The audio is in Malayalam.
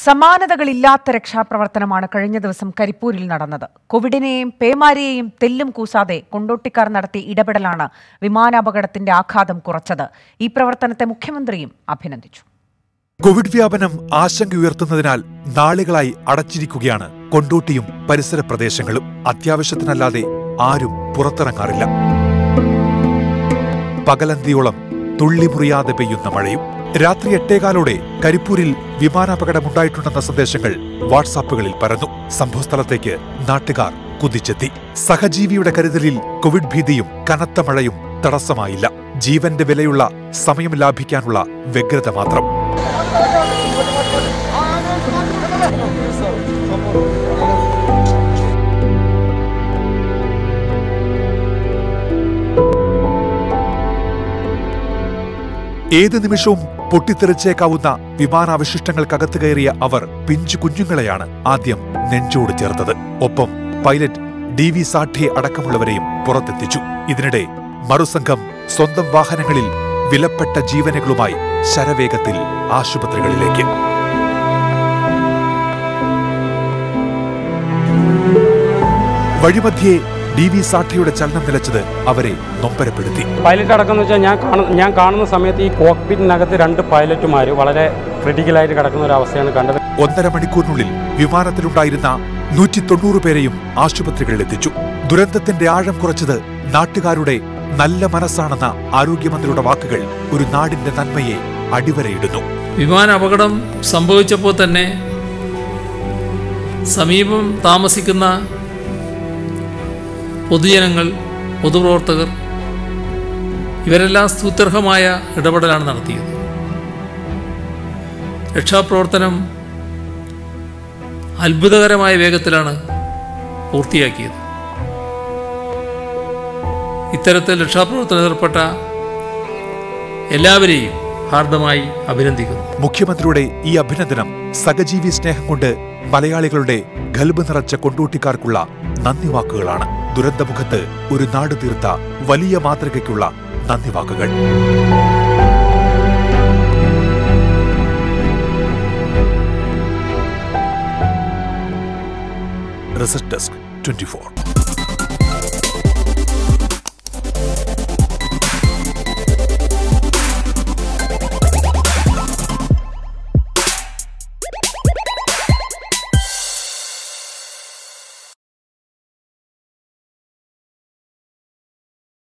സമാനതകളില്ലാത്ത രക്ഷാപ്രവർത്തനമാണ് കഴിഞ്ഞ ദിവസം കരിപ്പൂരിൽ നടന്നത് കോവിഡിനെയും പേമാരിയെയും തെല്ലും കൂസാതെ കൊണ്ടോട്ടിക്കാർ നടത്തിയ ഇടപെടലാണ് വിമാനാപകടത്തിന്റെ ആഘാതം കുറച്ചത് ഈ പ്രവർത്തനത്തെ മുഖ്യമന്ത്രിയും അഭിനന്ദിച്ചു കോവിഡ് വ്യാപനം ആശങ്കയുയർത്തുന്നതിനാൽ നാളുകളായി അടച്ചിരിക്കുകയാണ് കൊണ്ടോട്ടിയും പരിസര പ്രദേശങ്ങളും അത്യാവശ്യത്തിനല്ലാതെ ആരും പുറത്തിറങ്ങാറില്ല പകലന്തിയോളം തുള്ളിമുറിയാതെ പെയ്യുന്ന മഴയും രാത്രി എട്ടേകാലോടെ കരിപ്പൂരിൽ വിമാനാപകടമുണ്ടായിട്ടുണ്ടെന്ന സന്ദേശങ്ങൾ വാട്സാപ്പുകളിൽ പരന്നു സംഭവസ്ഥലത്തേക്ക് നാട്ടുകാർ കുതിച്ചെത്തി സഹജീവിയുടെ കരുതലിൽ കോവിഡ് ഭീതിയും കനത്ത മഴയും തടസ്സമായില്ല ജീവന്റെ വിലയുള്ള സമയം ലാഭിക്കാനുള്ള വ്യഗ്രത മാത്രം ഏത് നിമിഷവും പൊട്ടിത്തെറിച്ചേക്കാവുന്ന വിമാനാവശിഷ്ടങ്ങൾക്കകത്ത് കയറിയ അവർ പിഞ്ചു കുഞ്ഞുങ്ങളെയാണ് ആദ്യം നെഞ്ചോട് ചേർത്തത് ഒപ്പം പൈലറ്റ് ഡി വി സാഠ്യെ അടക്കമുള്ളവരെയും പുറത്തെത്തിച്ചു ഇതിനിടെ മറുസംഘം സ്വന്തം വാഹനങ്ങളിൽ വിലപ്പെട്ട ജീവനുകളുമായി ശരവേഗത്തിൽ ആശുപത്രികളിലേക്ക് വഴിമധ്യേ ഡി വി സാഠ്യയുടെ ചലനം നിലച്ചത് അവരെ നൊമ്പരപ്പെടുത്തി പൈലറ്റ് അടക്കം എന്ന് വെച്ചാൽ ഞാൻ കാണുന്ന ഞാൻ കാണുന്ന സമയത്ത് ഈ കോക്പിറ്റിനകത്ത് രണ്ട് പൈലറ്റുമാർ വളരെ ക്രിട്ടിക്കലായിട്ട് കിടക്കുന്ന ഒരു അവസ്ഥയാണ് കണ്ടത് ഒന്നര മണിക്കൂറിനുള്ളിൽ വിമാനത്തിലുണ്ടായിരുന്ന നൂറ്റി തൊണ്ണൂറ് പേരെയും ആശുപത്രികളിൽ എത്തിച്ചു ദുരന്തത്തിന്റെ ആഴം കുറച്ചത് നാട്ടുകാരുടെ നല്ല മനസ്സാണെന്ന ആരോഗ്യമന്ത്രിയുടെ വാക്കുകൾ ഒരു നാടിന്റെ നന്മയെ അടിവരയിടുന്നു വിമാന അപകടം സംഭവിച്ചപ്പോൾ തന്നെ സമീപം താമസിക്കുന്ന പൊതുജനങ്ങൾ പൊതുപ്രവർത്തകർ ഇവരെല്ലാം സ്തുത്യർഹമായ ഇടപെടലാണ് നടത്തിയത് രക്ഷാപ്രവർത്തനം അത്ഭുതകരമായ വേഗത്തിലാണ് പൂർത്തിയാക്കിയത് ഇത്തരത്തിൽ രക്ഷാപ്രവർത്തനം ഏർപ്പെട്ട എല്ലാവരെയും ഹാർദമായി അഭിനന്ദിക്കുന്നു മുഖ്യമന്ത്രിയുടെ ഈ അഭിനന്ദനം സഹജീവി സ്നേഹം കൊണ്ട് മലയാളികളുടെ ഗൽബ് നിറച്ച കൊണ്ടൂട്ടിക്കാർക്കുള്ള നന്ദി വാക്കുകളാണ് ദുരന്തമുഖത്ത് ഒരു നാട് തീർത്ത വലിയ മാതൃകയ്ക്കുള്ള നന്ദി വാക്കുകൾ റിസർച്ച് ഡെസ്ക് ട്വന്റി